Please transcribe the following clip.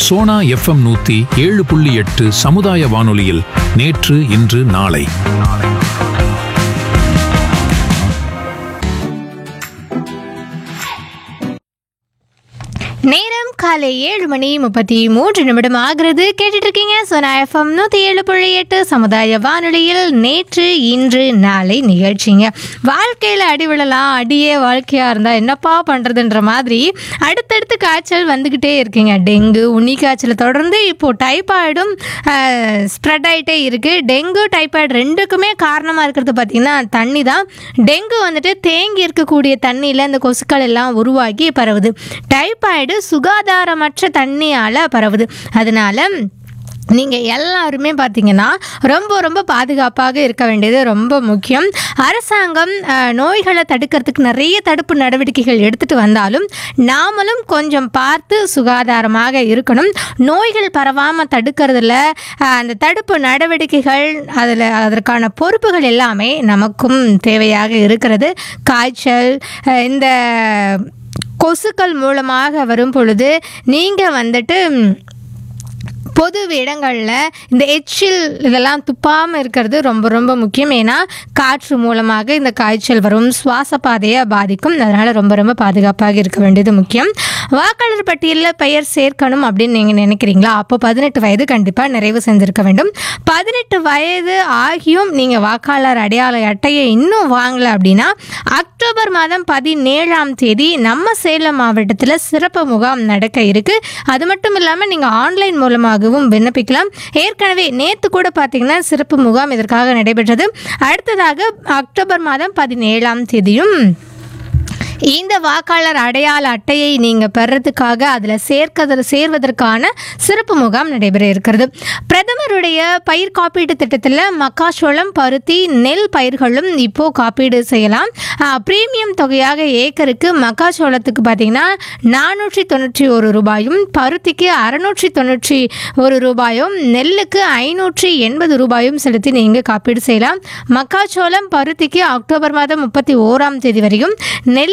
Sona FM நூத்தி ஏழு புள்ளி எட்டு சமுதாய வானொலியில் நேற்று இன்று நாளை நேரம் காலை ஏழு மணி முப்பத்தி மூன்று நிமிடம் ஆகிறது கேட்டுட்டு இருக்கீங்க சோனா எஃப்எம் நூற்றி ஏழு புள்ளி எட்டு சமுதாய வானொலியில் நேற்று இன்று நாளை நிகழ்ச்சிங்க வாழ்க்கையில் அடி விழலாம் அடியே வாழ்க்கையாக இருந்தால் என்னப்பா பண்ணுறதுன்ற மாதிரி அடுத்தடுத்து காய்ச்சல் வந்துக்கிட்டே இருக்குங்க டெங்கு உண்ணி காய்ச்சலை தொடர்ந்து இப்போது டைபாய்டும் ஸ்ப்ரெட் ஆகிட்டே இருக்குது டெங்கு டைபாய்டு ரெண்டுக்குமே காரணமாக இருக்கிறது பார்த்திங்கன்னா தண்ணி தான் டெங்கு வந்துட்டு தேங்கி இருக்கக்கூடிய தண்ணியில் இந்த கொசுக்கள் எல்லாம் உருவாகி பரவுது டைபாய்டு சுகாதாரமற்ற தண்ணியால் பரவுது அதனால நீங்கள் எல்லாருமே பார்த்தீங்கன்னா ரொம்ப ரொம்ப பாதுகாப்பாக இருக்க வேண்டியது ரொம்ப முக்கியம் அரசாங்கம் அஹ், நோய்களை தடுக்கிறதுக்கு நிறைய தடுப்பு நடவடிக்கைகள் எடுத்துகிட்டு வந்தாலும் நாமளும் கொஞ்சம் பார்த்து சுகாதாரமாக இருக்கணும் நோய்கள் பரவாமல் தடுக்கிறதுல அஹ், அந்த தடுப்பு நடவடிக்கைகள் அதில் அதற்கான பொறுப்புகள் எல்லாமே நமக்கும் தேவையாக இருக்கிறது காய்ச்சல் அஹ், இந்த கொசுக்கள் மூலமாக வரும் பொழுது நீங்கள் வந்துட்டு ம், பொது இடங்களில் இந்த எச்சில் இதெல்லாம் துப்பாமல் இருக்கிறது ரொம்ப ரொம்ப முக்கியம் ஏன்னா காற்று மூலமாக இந்த காய்ச்சல் வரும் சுவாச பாதையை பாதிக்கும் அதனால் ரொம்ப ரொம்ப பாதுகாப்பாக இருக்க வேண்டியது முக்கியம் வாக்காளர் பட்டியலில் பெயர் சேர்க்கணும் அப்படின்னு நீங்கள் நினைக்கிறீங்களா அப்போ பதினெட்டு வயது கண்டிப்பாக நிறைவு செஞ்சிருக்க வேண்டும் பதினெட்டு வயது ஆகியும் நீங்கள் வாக்காளர் அடையாள அட்டையை இன்னும் வாங்கலை அப்படின்னா அக்டோபர் மாதம் பதினேழாம் தேதி நம்ம சேலம் மாவட்டத்தில் சிறப்பு முகாம் நடக்க இருக்கு அது மட்டும் இல்லாமல் நீங்கள் ஆன்லைன் மூலமாகவும் விண்ணப்பிக்கலாம் ஏற்கனவே நேற்று கூட பார்த்தீங்கன்னா சிறப்பு முகாம் இதற்காக நடைபெற்றது அடுத்ததாக அக்டோபர் மாதம் பதினேழாம் தேதியும் இந்த வாக்காளர் அடையாள அட்டையை நீங்கள் பெறதுக்காக அதில் சேர்க்கத சேர்வதற்கான சிறப்பு முகாம் நடைபெற இருக்கிறது பிரதமருடைய பயிர் காப்பீட்டு திட்டத்தில் மக்காச்சோளம் பருத்தி நெல் பயிர்களும் இப்போ காப்பீடு செய்யலாம் ஆஹ், பிரீமியம் தொகையாக ஏக்கருக்கு மக்காச்சோளத்துக்கு பார்த்தீங்கன்னா நானூற்றி தொண்ணூற்றி ஒரு ரூபாயும் பருத்திக்கு அறுநூற்றி தொண்ணூற்றி ஒரு ரூபாயும் நெல்லுக்கு ஐநூற்றி எண்பது ரூபாயும் செலுத்தி நீங்கள் காப்பீடு செய்யலாம் மக்காச்சோளம் பருத்திக்கு அக்டோபர் மாதம் முப்பத்தி ஓராம் தேதி வரையும் நெல்